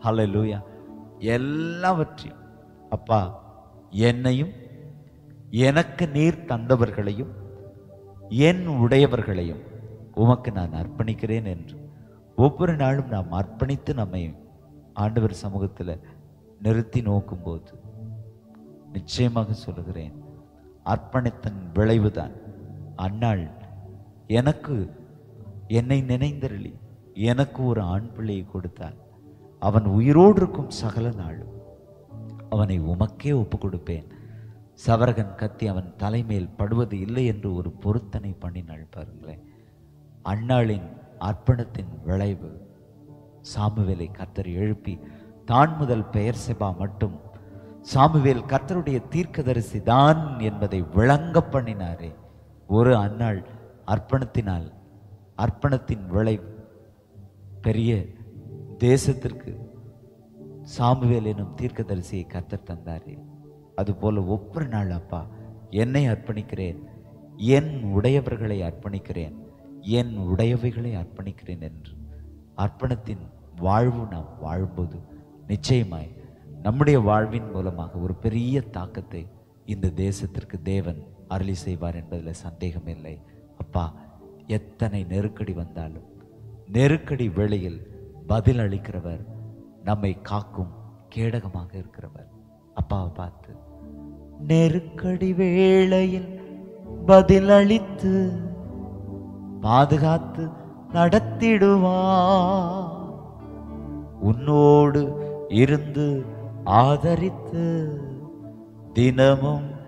ஹalleluya எல்லாவற்றையும் அப்பா என்னையும் எனக்கு நீர் தந்தவர்களையும் என் உடையவர்களையும் உமக்கு நான் அர்ப்பணிக்கிறேன் என்று ஒவ்வொரு நாளும் நாம் அர்ப்பணித்து நம்மை ஆண்டவர் சமூகத்தில் நிறுத்தி நோக்கும்போது நிச்சயமாக சொல்லுகிறேன் அர்ப்பணித்தன் விளைவுதான் அன்னாள் எனக்கு என்னை நினைந்தருளி எனக்கு ஒரு ஆண் பிள்ளையை கொடுத்தாள் அவன் உயிரோடு இருக்கும் சகல நாளும் அவனை உமக்கே ஒப்பு கொடுப்பேன் சவரகன் கத்தி அவன் தலைமேல் படுவது இல்லை என்று ஒரு பொருத்தனை பண்ணினாள் பாருங்களேன் அன்னாளின் அர்ப்பணத்தின் விளைவு சாமுவேலை கர்த்தர் எழுப்பி தான் முதல் பெயர் செபா மட்டும் சாமுவேல் கர்த்தருடைய தீர்க்கதரிசி தான் என்பதை விளங்க பண்ணினாரே ஒரு அன்னாள் அர்ப்பணத்தினால் அர்ப்பணத்தின் விளைவு பெரிய தேசத்திற்கு சாமுவேல் எனும் தீர்க்கதரிசியை கர்த்தர் தந்தாரே அதுபோல ஒவ்வொரு நாள் அப்பா என்னை அர்ப்பணிக்கிறேன் என் உடையவர்களை அர்ப்பணிக்கிறேன் என் உடையவைகளை அர்ப்பணிக்கிறேன் என்று அர்ப்பணத்தின் வாழ்வு நாம் வாழும்போது நிச்சயமாய் நம்முடைய வாழ்வின் மூலமாக ஒரு பெரிய தாக்கத்தை இந்த தேசத்திற்கு தேவன் அருளி செய்வார் என்பதில் சந்தேகமில்லை அப்பா எத்தனை நெருக்கடி வந்தாலும் நெருக்கடி வேளையில் பதில் அளிக்கிறவர் நம்மை காக்கும் கேடகமாக இருக்கிறவர் அப்பாவை பார்த்து நெருக்கடி வேளையில் பதில் அளித்து பாதுகாத்து நடத்திடுவார் உன்னோடு இருந்து ஆதரித்து தினமும்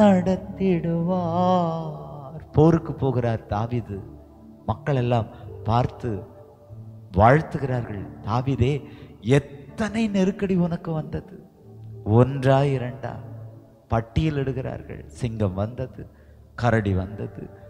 நடத்திடுவார் போருக்கு போகிறார் தாவீது மக்கள் எல்லாம் பார்த்து வாழ்த்துகிறார்கள் தாவீதே எத்தனை நெருக்கடி உனக்கு வந்தது ஒன்றா இரண்டா பட்டியலிடுகிறார்கள் சிங்கம் வந்தது கரடி வந்தது